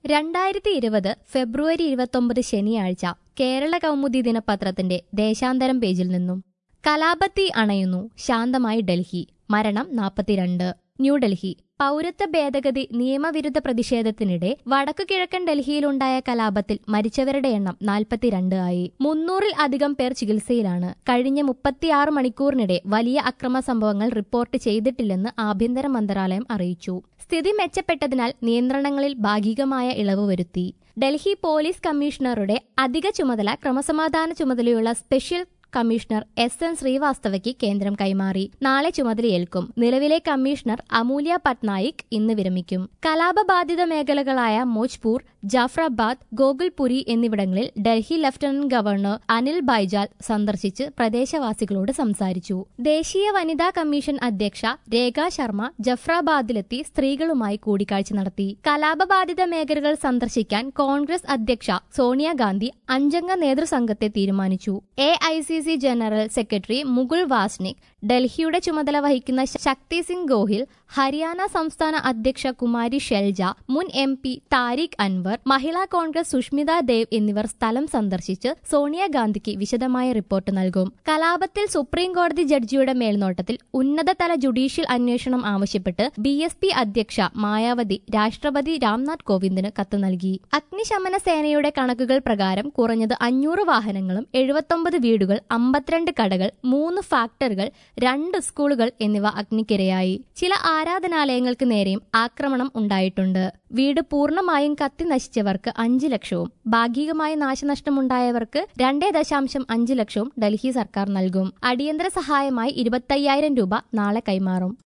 രണ്ടായിരത്തി ഇരുപത് ഫെബ്രുവരി ഇരുപത്തൊമ്പത് ശനിയാഴ്ച കേരള കൗമുദി ദിനപത്രത്തിന്റെ ദേശാന്തരം പേജിൽ നിന്നും കലാപത്തി അണയുന്നു ശാന്തമായി ഡൽഹി മരണം നാൽപ്പത്തിരണ്ട് ന്യൂഡൽഹി പൗരത്വ ഭേദഗതി നിയമവിരുദ്ധ പ്രതിഷേധത്തിനിടെ വടക്കു കിഴക്കൻ ഡൽഹിയിലുണ്ടായ കലാപത്തിൽ മരിച്ചവരുടെ എണ്ണം നാൽപ്പത്തിരണ്ട് ആയി മുന്നൂറിൽ അധികം പേർ ചികിത്സയിലാണ് കഴിഞ്ഞ മുപ്പത്തിയാറ് മണിക്കൂറിനിടെ വലിയ അക്രമ സംഭവങ്ങൾ റിപ്പോർട്ട് ചെയ്തിട്ടില്ലെന്ന് ആഭ്യന്തര മന്ത്രാലയം അറിയിച്ചു സ്ഥിതി മെച്ചപ്പെട്ടതിനാൽ നിയന്ത്രണങ്ങളിൽ ഭാഗികമായ ഇളവ് വരുത്തി ഡൽഹി പോലീസ് കമ്മീഷണറുടെ അധിക ചുമതല ക്രമസമാധാന ചുമതലയുള്ള സ്പെഷ്യൽ കമ്മീഷണർ എസ് എൻ ശ്രീവാസ്തവയ്ക്ക് കേന്ദ്രം കൈമാറി നാളെ ചുമതലയേൽക്കും നിലവിലെ കമ്മീഷണർ അമൂല്യ പട്നായിക് ഇന്ന് വിരമിക്കും കലാപബാധിത മേഖലകളായ മോജ്പൂർ ജാഫ്രാബാദ് ഗോകുൽപുരി എന്നിവിടങ്ങളിൽ ഡൽഹി ലഫ്റ്റനന്റ് ഗവർണർ അനിൽ ബൈജാൽ സന്ദർശിച്ച് പ്രദേശവാസികളോട് സംസാരിച്ചു ദേശീയ വനിതാ കമ്മീഷൻ അധ്യക്ഷ രേഖ ശർമ്മ ജഫ്രാബാദിലെത്തി സ്ത്രീകളുമായി കൂടിക്കാഴ്ച നടത്തി കലാപബാധിത മേഖലകൾ സന്ദർശിക്കാൻ കോൺഗ്രസ് അധ്യക്ഷ സോണിയാഗാന്ധി അഞ്ചംഗ നേതൃസംഘത്തെ തീരുമാനിച്ചു A I C C general secretary Mukul Wasnik ഡൽഹിയുടെ ചുമതല വഹിക്കുന്ന ശക്തി സിംഗ് ഗോഹിൽ ഹരിയാന സംസ്ഥാന അധ്യക്ഷ കുമാരി ഷെൽജ മുൻ എം പി താരിഖ് അൻവർ മഹിളാ കോൺഗ്രസ് സുഷ്മിത ദേവ് എന്നിവർ സ്ഥലം സന്ദർശിച്ച് സോണിയാഗാന്ധിക്ക് വിശദമായ റിപ്പോർട്ട് നൽകും കലാപത്തിൽ സുപ്രീം കോടതി ജഡ്ജിയുടെ മേൽനോട്ടത്തിൽ ഉന്നതതല ജുഡീഷ്യൽ അന്വേഷണം ആവശ്യപ്പെട്ട് ബി എസ് പി അധ്യക്ഷ മായാവതി രാഷ്ട്രപതി രാംനാഥ് കോവിന്ദിന് കത്ത് നൽകി അഗ്നിശമന സേനയുടെ കണക്കുകൾ പ്രകാരം കുറഞ്ഞത് അഞ്ഞൂറ് വാഹനങ്ങളും എഴുപത്തൊമ്പത് വീടുകൾ അമ്പത്തിരണ്ട് കടകൾ മൂന്ന് ഫാക്ടറികൾ രണ്ട് സ്കൂളുകൾ എന്നിവ അഗ്നിക്കിരയായി ചില ആരാധനാലയങ്ങൾക്ക് നേരെയും ആക്രമണം ഉണ്ടായിട്ടുണ്ട് വീട് പൂർണ്ണമായും കത്തി നശിച്ചവർക്ക് അഞ്ച് ലക്ഷവും ഭാഗികമായി നാശനഷ്ടമുണ്ടായവർക്ക് രണ്ടേ ദശാംശം അഞ്ച് ലക്ഷവും ഡൽഹി സർക്കാർ നൽകും അടിയന്തര സഹായമായി ഇരുപത്തയ്യായിരം രൂപ നാളെ കൈമാറും